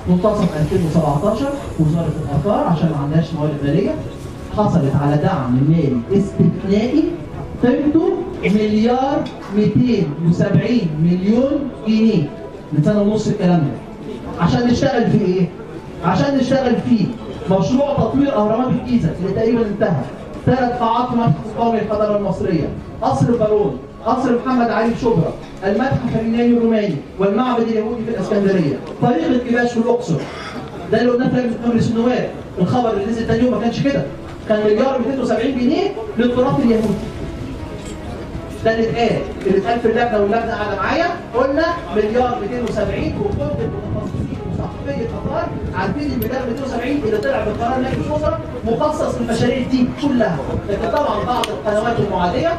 منتصف 2017 وزاره الاثار عشان ما عندهاش موارد ماليه حصلت على دعم مالي استثنائي قيمته مليار 270 مليون جنيه من سنه ونص الكلام ده عشان نشتغل في ايه؟ عشان نشتغل في مشروع تطوير اهرامات الجيزه اللي تقريبا انتهى ثلاث قاعات في المتحف القومي للحضاره المصريه قصر بارون قصر محمد علي شبرا المتحف اليوناني الروماني والمعبد اليهودي في الاسكندريه طريق الكباش في الاقصر ده اللي قلناه في لجنه مجلس النواب الخبر اللي نزل تاني يوم ما كانش كده كان مليار 270 جنيه للتراث اليهودي ده اللي اتقال اللي اتقال في اللجنه واللجنه قاعده معايا قلنا مليار 270 وكل المتخصصين وصحفيه الاثار عارفين المليار 270 اللي طلع بقرار مجلس الوزراء مخصص للمشاريع دي كلها لكن طبعا بعض القنوات المعاديه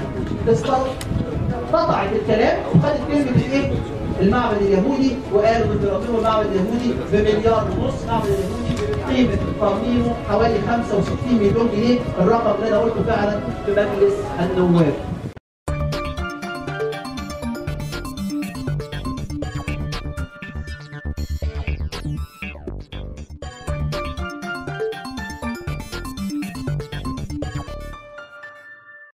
قطعت الكلام وخدت كلمه الايه؟ المعبد اليهودي وقالوا الامبراطور المعبد اليهودي بمليار ونص المعبد اليهودي قيمه ترميمه حوالي 65 مليون جنيه الرقم اللي انا قلته فعلا في مجلس النواب